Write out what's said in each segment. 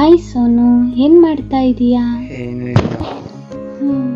Hi Sonu ಏನ್ ಮಾಡ್ತಾ ಇದೀಯಾ ಏನು ಇಲ್ಲ ಹ್ಮ್.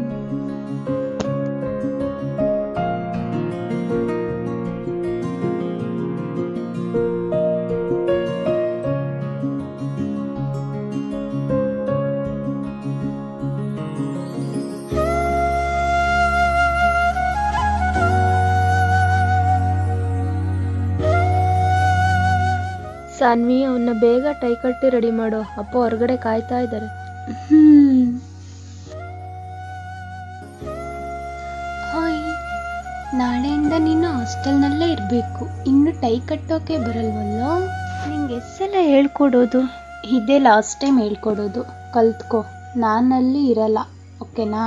ಸಾನ್ವಿ ಅವನ್ನ ಬೇಗ ಟೈ ಕಟ್ಟಿ ರೆಡಿ ಮಾಡು ಅಪ್ಪ ಹೊರಗಡೆ ಕಾಯ್ತಾ ಇದ್ದಾರೆ ಹ್ಮ್ ಹಾಯ್ ನಾಳೆಯಿಂದ ನೀನು ಹಾಸ್ಟೆಲ್ನಲ್ಲೇ ಇರಬೇಕು ಇನ್ನು ಟೈ ಕಟ್ಟೋಕೆ ಬರಲ್ವಲ್ಲೋ ನಿಂಗೆ ಎಷ್ಟೆಲ್ಲ ಹೇಳ್ಕೊಡೋದು ಇದೇ ಲಾಸ್ಟ್ ಟೈಮ್ ಹೇಳ್ಕೊಡೋದು ಕಲ್ತ್ಕೋ ನಾನಲ್ಲಿ ಇರಲ್ಲ ಓಕೆನಾ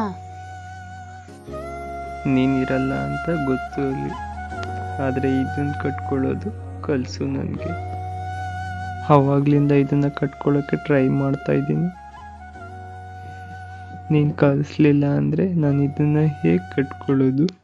ನೀನಿರಲ್ಲ ಅಂತ ಗೊತ್ತು ಅಲ್ಲಿ ಆದರೆ ಇದನ್ನು ಕಟ್ಕೊಳ್ಳೋದು ಕಲಿಸು ನನಗೆ ಆವಾಗ್ಲಿಂದ ಇದನ್ನು ಕಟ್ಕೊಳ್ಳೋಕ್ಕೆ ಟ್ರೈ ಮಾಡ್ತಾ ಇದ್ದೀನಿ ನೀನು ಕಲಿಸ್ಲಿಲ್ಲ ಅಂದರೆ ನಾನು ಇದನ್ನು ಹೇಗೆ ಕಟ್ಕೊಳ್ಳೋದು